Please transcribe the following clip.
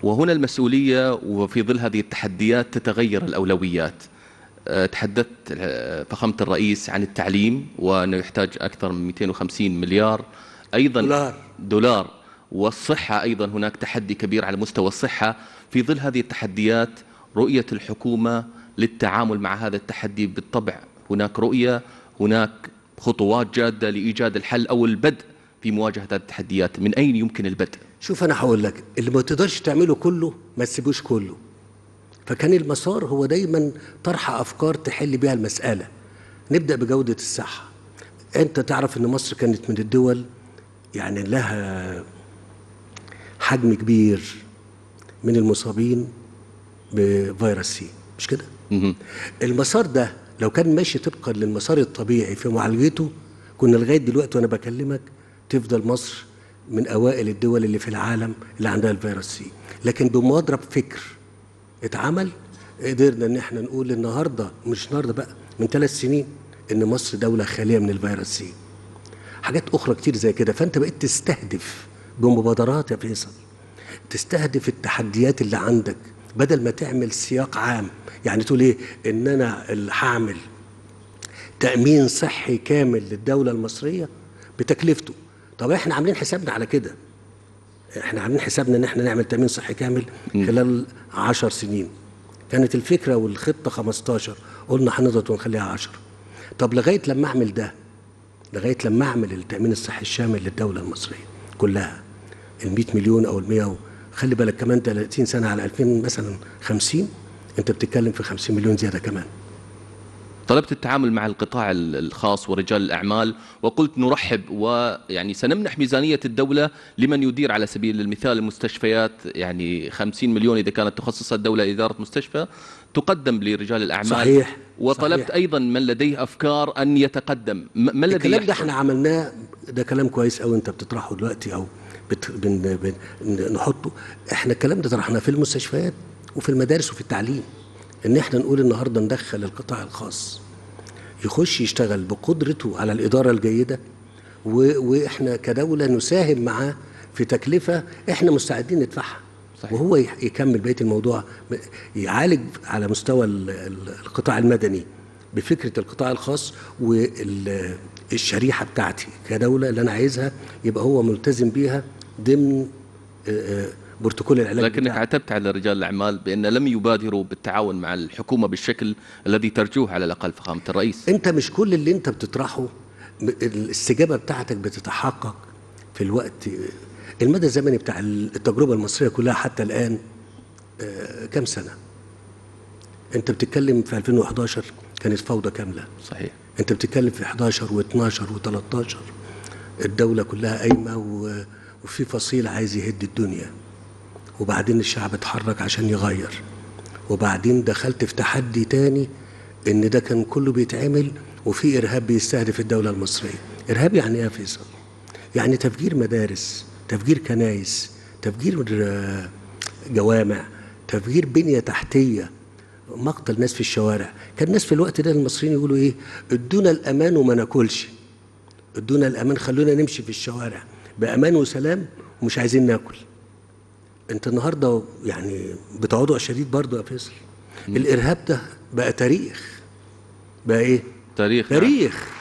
وهنا المسؤولية وفي ظل هذه التحديات تتغير الأولويات أه، تحدثت أه، فخامة الرئيس عن التعليم وأنه يحتاج أكثر من 250 مليار أيضا دولار. دولار والصحة أيضا هناك تحدي كبير على مستوى الصحة في ظل هذه التحديات رؤية الحكومة للتعامل مع هذا التحدي بالطبع هناك رؤية هناك خطوات جادة لإيجاد الحل أو البدء في مواجهة هذه التحديات من أين يمكن البدء؟ شوف انا هقول لك اللي ما تقدرش تعمله كله ما تسيبوش كله فكان المسار هو دايما طرح افكار تحل بيها المساله نبدا بجوده الصحه انت تعرف ان مصر كانت من الدول يعني لها حجم كبير من المصابين بفيروس سي مش كده مهم. المسار ده لو كان ماشي طبقا للمسار الطبيعي في معالجته كنا لغايه دلوقتي وانا بكلمك تفضل مصر من اوائل الدول اللي في العالم اللي عندها الفيروس سي لكن بمضرب فكر اتعمل قدرنا ان احنا نقول النهارده مش النهارده بقى من ثلاث سنين ان مصر دوله خاليه من الفيروس سي حاجات اخرى كتير زي كده فانت بقيت تستهدف بمبادرات يا فيصل تستهدف التحديات اللي عندك بدل ما تعمل سياق عام يعني تقول ايه ان انا اللي هعمل تامين صحي كامل للدوله المصريه بتكلفته طب احنا عاملين حسابنا على كده احنا عاملين حسابنا ان احنا نعمل تامين صحي كامل خلال عشر سنين كانت الفكره والخطه 15 قلنا هنضغط ونخليها 10 طب لغايه لما اعمل ده لغايه لما اعمل التامين الصحي الشامل للدوله المصريه كلها ال 100 مليون او ال 100 خلي بالك كمان 30 سنه على 2000 مثلا 50 انت بتتكلم في 50 مليون زياده كمان طلبت التعامل مع القطاع ال- الخاص ورجال الأعمال وقلت نرحب ويعني سنمنح ميزانية الدولة لمن يدير على سبيل المثال المستشفيات يعني 50 مليون إذا كانت تخصصها الدولة إدارة مستشفى تقدم لرجال الأعمال صحيح، وطلبت صحيح. أيضا من لديه أفكار أن يتقدم م- ما الذي الكلام ده يحصل؟ احنا عملناه ده كلام كويس قوي انت بتطرحه دلوقتي او بت بن بن نحطه احنا الكلام ده طرحناه في المستشفيات وفي المدارس وفي التعليم ان احنا نقول النهارده ندخل القطاع الخاص يخش يشتغل بقدرته على الاداره الجيده و... واحنا كدوله نساهم معاه في تكلفه احنا مستعدين ندفعها صحيح. وهو يح- يكمل بقيه الموضوع ب- يعالج على مستوى ال- ال- القطاع المدني بفكره القطاع الخاص والشريحه بتاعتي كدوله اللي انا عايزها يبقى هو ملتزم بيها ضمن آه، آه، بروتوكول العلاج لكنك بتاعه. عتبت على رجال الأعمال بأن لم يبادروا بالتعاون مع الحكومة بالشكل الذي ترجوه على الأقل فخامة الرئيس انت مش كل اللي انت بتطرحه م- الاستجابه بتاعتك بتتحقق في الوقت المدى الزمني بتاع التجربه المصريه كلها حتى الان آه، كام سنه انت بتتكلم في 2011 كانت فوضى كامله صحيح انت بتتكلم في 11 و12 و13 الدوله كلها قايمه و- وفي فصيل عايز يهد الدنيا وبعدين الشعب اتحرك عشان يغير وبعدين دخلت في تحدي تاني ان ده كان كله بيتعمل وفي ارهاب بيستهدف الدوله المصريه ارهاب يعني ايه يا فيصل يعني تفجير مدارس تفجير كنايس تفجير آه، جوامع تفجير بنيه تحتيه مقتل ناس في الشوارع كان الناس في الوقت ده المصريين يقولوا ايه ادونا الامان وما ناكلش ادونا الامان خلونا نمشي في الشوارع بامان وسلام ومش عايزين ناكل انت النهارده يعني بتواضع شديد برضه يا فيصل الارهاب ده بقى تاريخ بقى ايه تاريخ نعم. تاريخ